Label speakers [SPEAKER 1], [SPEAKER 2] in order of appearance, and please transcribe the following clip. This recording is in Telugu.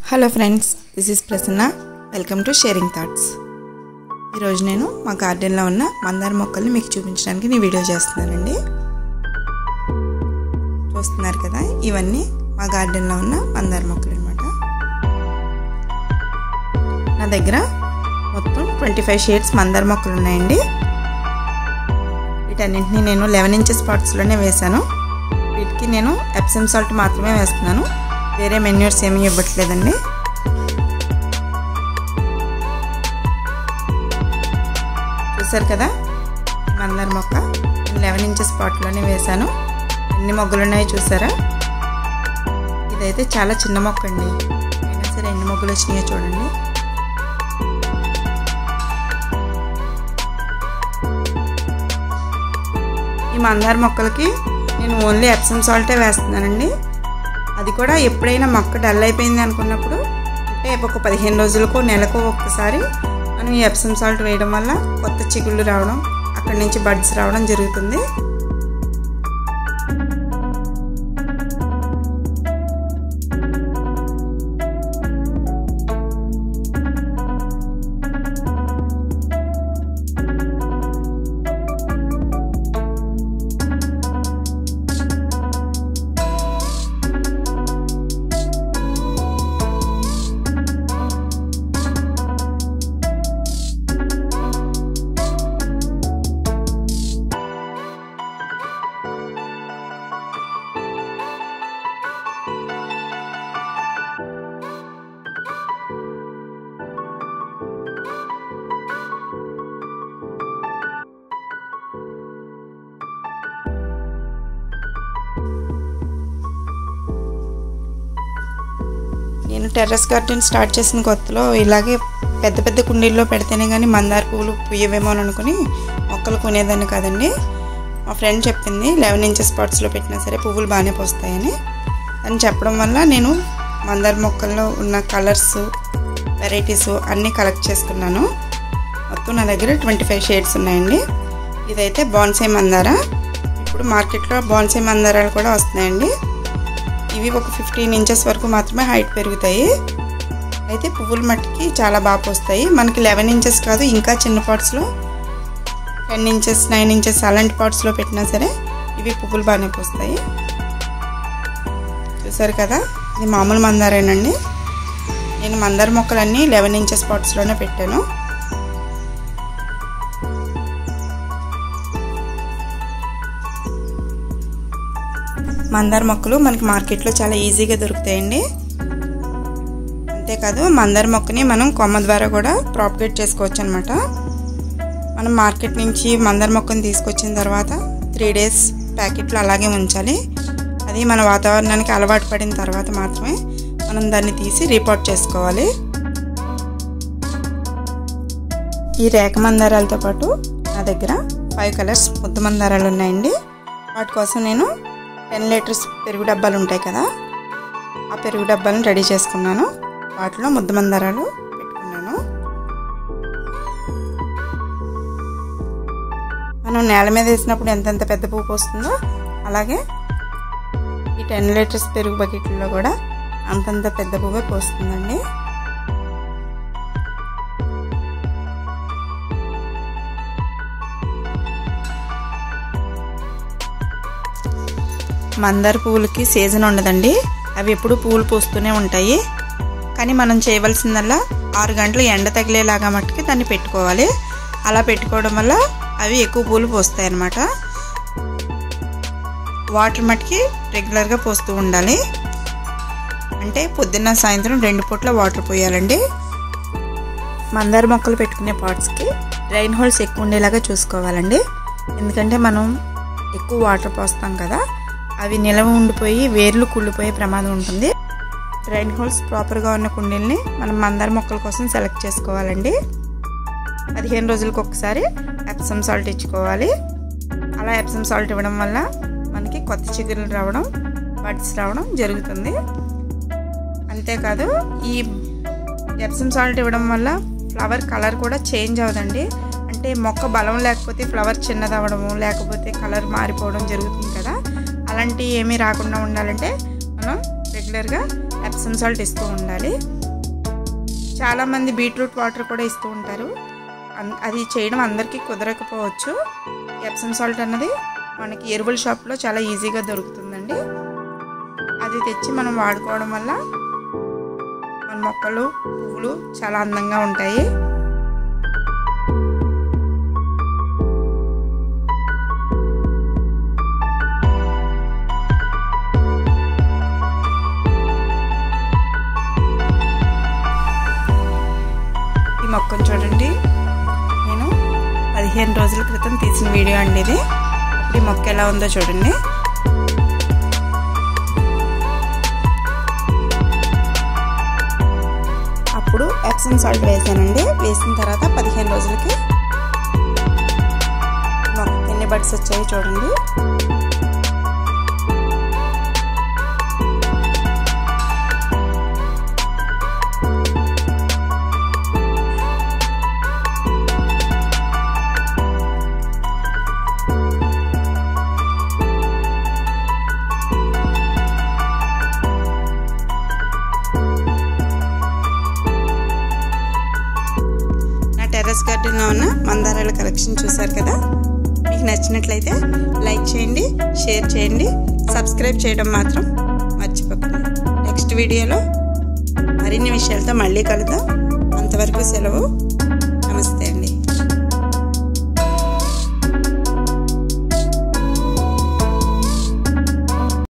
[SPEAKER 1] hello friends this is Prasanna welcome to sharing thoughts ఈరోజు నేను మా గార్డెన్లో ఉన్న మందార మొక్కల్ని మీకు చూపించడానికి నేను వీడియో చేస్తున్నానండి చూస్తున్నారు కదా ఇవన్నీ మా గార్డెన్లో ఉన్న మందార మొక్కలు అనమాట నా దగ్గర మొత్తం ట్వంటీ ఫైవ్ షేడ్స్ మందార మొక్కలు ఉన్నాయండి వీటన్నింటినీ నేను లెవెన్ ఇంచెస్ పాట్స్లోనే వేశాను వీటికి నేను ఎప్సమ్ సాల్ట్ మాత్రమే వేస్తున్నాను వేరే మెన్యూర్స్ ఏమీ ఇవ్వట్లేదండి చూసారు కదా మందార మొక్క లెవెన్ ఇంచెస్ పాట్లోనే వేశాను ఎన్ని మొగ్గలు ఉన్నాయో చూసారా ఇదైతే చాలా చిన్న మొక్క అండి అయినా సరే ఎన్ని మొగ్గలు వచ్చినాయో చూడండి ఈ మందార మొక్కలకి నేను ఓన్లీ ఎప్సమ్ సాల్టే వేస్తున్నానండి అది కూడా ఎప్పుడైనా మొక్క డల్ అయిపోయింది అనుకున్నప్పుడు అంటే ఒక పదిహేను రోజులకు నెలకు ఒక్కసారి మనం ఈ ఎప్సమ్ సాల్ట్ వేయడం వల్ల కొత్త చిగుళ్ళు రావడం అక్కడి నుంచి బడ్స్ రావడం జరుగుతుంది నేను టెర్రస్ గార్డెన్ స్టార్ట్ చేసిన కొత్తలో ఇలాగే పెద్ద పెద్ద కుండీల్లో పెడితేనే కానీ మందార పువ్వులు పుయ్యవేమో అని అనుకుని మొక్కలు కొనేదాన్ని కాదండి మా ఫ్రెండ్ చెప్పింది లెవెన్ ఇంచెస్ పాట్స్లో పెట్టినా సరే పువ్వులు బాగానే పోస్తాయని అని చెప్పడం వల్ల నేను మందార మొక్కల్లో ఉన్న కలర్స్ వెరైటీస్ అన్నీ కలెక్ట్ చేసుకున్నాను మొత్తం నా దగ్గర ట్వంటీ ఫైవ్ షేడ్స్ ఉన్నాయండి ఇదైతే బాన్సే మందార ఇప్పుడు మార్కెట్లో బాన్సే మందారాలు కూడా వస్తున్నాయండి ఇవి ఒక ఫిఫ్టీన్ ఇంచెస్ వరకు మాత్రమే హైట్ పెరుగుతాయి అయితే పువ్వుల మట్టికి చాలా బాగా పోస్తాయి మనకి లెవెన్ ఇంచెస్ కాదు ఇంకా చిన్న పాట్స్లో టెన్ ఇంచెస్ నైన్ ఇంచెస్ అలాంటి పాట్స్లో పెట్టినా సరే ఇవి పువ్వులు బాగానే పోస్తాయి చూసారు కదా ఇది మామూలు మందారేనండి నేను మందార మొక్కలన్నీ లెవెన్ ఇంచెస్ పాట్స్లోనే పెట్టాను మందార మొక్కలు మనకి మార్కెట్లో చాలా ఈజీగా దొరుకుతాయండి అంతేకాదు మందార మొక్కని మనం కొమ్మ ద్వారా కూడా ప్రాపగేట్ చేసుకోవచ్చు అనమాట మనం మార్కెట్ నుంచి మందార మొక్కని తీసుకొచ్చిన తర్వాత త్రీ డేస్ ప్యాకెట్లో అలాగే ఉంచాలి అది మన వాతావరణానికి అలవాటు పడిన తర్వాత మాత్రమే మనం దాన్ని తీసి రిపోర్ట్ చేసుకోవాలి ఈ రేఖ మందారాలతో పాటు నా దగ్గర ఫైవ్ కలర్స్ ముద్ద మందారాలు ఉన్నాయండి వాటి కోసం నేను టెన్ లీటర్స్ పెరుగు డబ్బాలు ఉంటాయి కదా ఆ పెరుగు డబ్బాలను రెడీ చేసుకున్నాను వాటిలో ముద్ద మందారాలు పెట్టుకున్నాను మనం నేల మీద వేసినప్పుడు ఎంతెంత పెద్ద పువ్వు వస్తుందో అలాగే ఈ టెన్ లీటర్స్ పెరుగు బకెట్లలో కూడా అంతంత పెద్ద పువ్వే పోస్తుందండి మందార పువ్వులకి సీజన్ ఉండదండి అవి ఎప్పుడు పువ్వులు పూస్తూనే ఉంటాయి కానీ మనం చేయవలసిందల్లా ఆరు గంటలు ఎండ తగిలేలాగా మట్టుకి దాన్ని పెట్టుకోవాలి అలా పెట్టుకోవడం వల్ల అవి ఎక్కువ పూలు పోస్తాయి అన్నమాట వాటర్ మట్టుకి రెగ్యులర్గా పోస్తూ ఉండాలి అంటే పొద్దున్న సాయంత్రం రెండు పూట్ల వాటర్ పోయాలండి మందార మొక్కలు పెట్టుకునే పాట్స్కి డ్రైన్ హోల్స్ ఎక్కువ ఉండేలాగా చూసుకోవాలండి ఎందుకంటే మనం ఎక్కువ వాటర్ పోస్తాం కదా అవి నిలవ ఉండిపోయి వేర్లు కుళ్ళిపోయే ప్రమాదం ఉంటుంది డ్రైన్ హోల్స్ ప్రాపర్గా ఉన్న కుండీల్ని మనం మందార మొక్కల కోసం సెలెక్ట్ చేసుకోవాలండి పదిహేను రోజులకు ఒకసారి ఎప్సమ్ సాల్ట్ ఇచ్చుకోవాలి అలా ఎప్సమ్ సాల్ట్ ఇవ్వడం వల్ల మనకి కొత్త చిగురులు రావడం బడ్స్ రావడం జరుగుతుంది అంతేకాదు ఈ ఎప్సమ్ సాల్ట్ ఇవ్వడం వల్ల ఫ్లవర్ కలర్ కూడా చేంజ్ అవ్వదండి అంటే మొక్క బలం లేకపోతే ఫ్లవర్ చిన్నదవ్వడము లేకపోతే కలర్ మారిపోవడం జరుగుతుంది కదా అలాంటివి ఏమీ రాకుండా ఉండాలంటే మనం రెగ్యులర్గా ఎప్సమ్ సాల్ట్ ఇస్తూ ఉండాలి చాలామంది బీట్రూట్ వాటర్ కూడా ఇస్తూ ఉంటారు అది చేయడం అందరికీ కుదరకపోవచ్చు ఎప్సమ్ సాల్ట్ అన్నది మనకి ఎరువుల షాప్లో చాలా ఈజీగా దొరుకుతుందండి అది తెచ్చి మనం వాడుకోవడం వల్ల మన మొక్కలు పువ్వులు చాలా అందంగా ఉంటాయి ఈ మొక్కను చూడండి నేను పదిహేను రోజుల క్రితం తీసిన వీడియో అండి ఇది ఇప్పుడు ఈ మొక్క ఎలా ఉందో చూడండి అప్పుడు ఎప్సమ్ సాల్ట్ వేసానండి వేసిన తర్వాత పదిహేను రోజులకి మొక్కకి ఎన్ని బడ్స్ వచ్చాయి చూడండి టెర్రస్ గార్డెన్లో ఉన్న మందారాల కలెక్షన్ చూసారు కదా మీకు నచ్చినట్లయితే లైక్ చేయండి షేర్ చేయండి సబ్స్క్రైబ్ చేయడం మాత్రం మర్చిపోకండి నెక్స్ట్ వీడియోలో మరిన్ని విషయాలతో మళ్ళీ కలుద్దాం అంతవరకు సెలవు